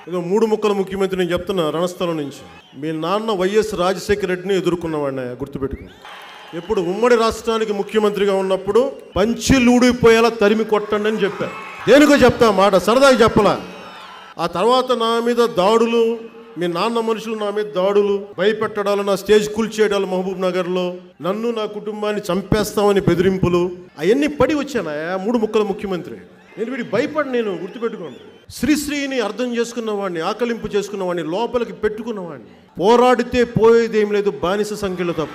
ఏదో మూడు ముక్కల ముఖ్యమంత్రి నేను చెప్తున్నా రణస్థలం నుంచి మీ నాన్న వైఎస్ రాజశేఖర రెడ్డిని ఎదుర్కొన్నవాడిని గుర్తుపెట్టుకో ఎప్పుడు ఉమ్మడి రాష్ట్రానికి ముఖ్యమంత్రిగా ఉన్నప్పుడు పంచిలూడిపోయేలా తరిమి కొట్టండి అని చెప్పా దేనికో చెప్తా మాట సరదాగా చెప్పలా ఆ తర్వాత నా మీద దాడులు మీ నాన్న మనుషులు నా మీద దాడులు భయపెట్టడాలు నా స్టేజ్ కూల్చేయడాలు మహబూబ్ నగర్లో నన్ను నా కుటుంబాన్ని చంపేస్తామని బెదిరింపులు అవన్నీ పడి వచ్చాను ఆ మూడు ముక్కల ముఖ్యమంత్రి నేను వీడికి భయపడి నేను గుర్తుపెట్టుకోండి శ్రీశ్రీని అర్థం చేసుకున్నవాడిని ఆకలింపు చేసుకున్నవాడిని లోపలికి పెట్టుకున్నవాడిని పోరాడితే పోయేదేం లేదు బానిస సంఖ్యలో తప్ప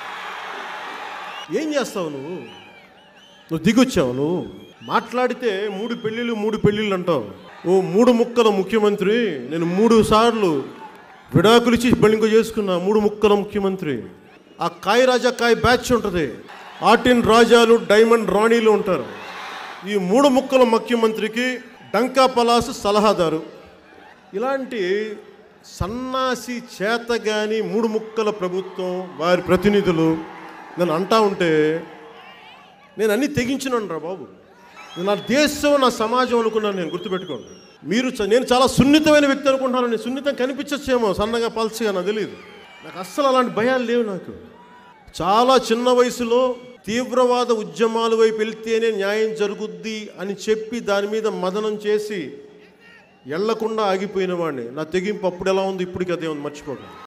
ఏం చేస్తావు నువ్వు నువ్వు దిగొచ్చావు నువ్వు మాట్లాడితే మూడు పెళ్ళిళ్ళు మూడు పెళ్ళిళ్ళు అంటావు ఓ మూడు ముక్కల ముఖ్యమంత్రి నేను మూడు సార్లు విడాకులు ఇచ్చి పెళ్ళింకో చేసుకున్నా మూడు ముక్కల ముఖ్యమంత్రి ఆ కాయ రాజా కాయ బ్యాచ్ ఉంటుంది ఆర్టిన్ రాజాలు డైమండ్ రాణీలు ఉంటారు ఈ మూడు ముక్కల ముఖ్యమంత్రికి డంకా పలాసు సలహాదారు ఇలాంటి సన్నాసి చేతగాని మూడు ముక్కల ప్రభుత్వం వారి ప్రతినిధులు నేను అంటా ఉంటే నేను అన్ని తెగించినాను రా బాబు నేను నా దేశం నా సమాజం అనుకున్నాను నేను గుర్తుపెట్టుకోండి మీరు చ- నేను చాలా సున్నితమైన వ్యక్తి అనుకుంటున్నాను నేను సున్నితం కనిపించచ్చేమో సన్నగా పల్చగా నాకు తెలియదు నాకు అస్సలు అలాంటి భయాలు లేవు నాకు చాలా చిన్న వయసులో తీవ్రవాద ఉద్యమాల వైపు వెళ్తేనే న్యాయం జరుగుద్ది అని చెప్పి దాని మీద మదనం చేసి ఎళ్లకుండా ఆగిపోయిన వాడిని నా తెగింపు అప్పుడు ఎలా ఉంది ఇప్పటికీ అదే ఉంది మర్చిపోకండి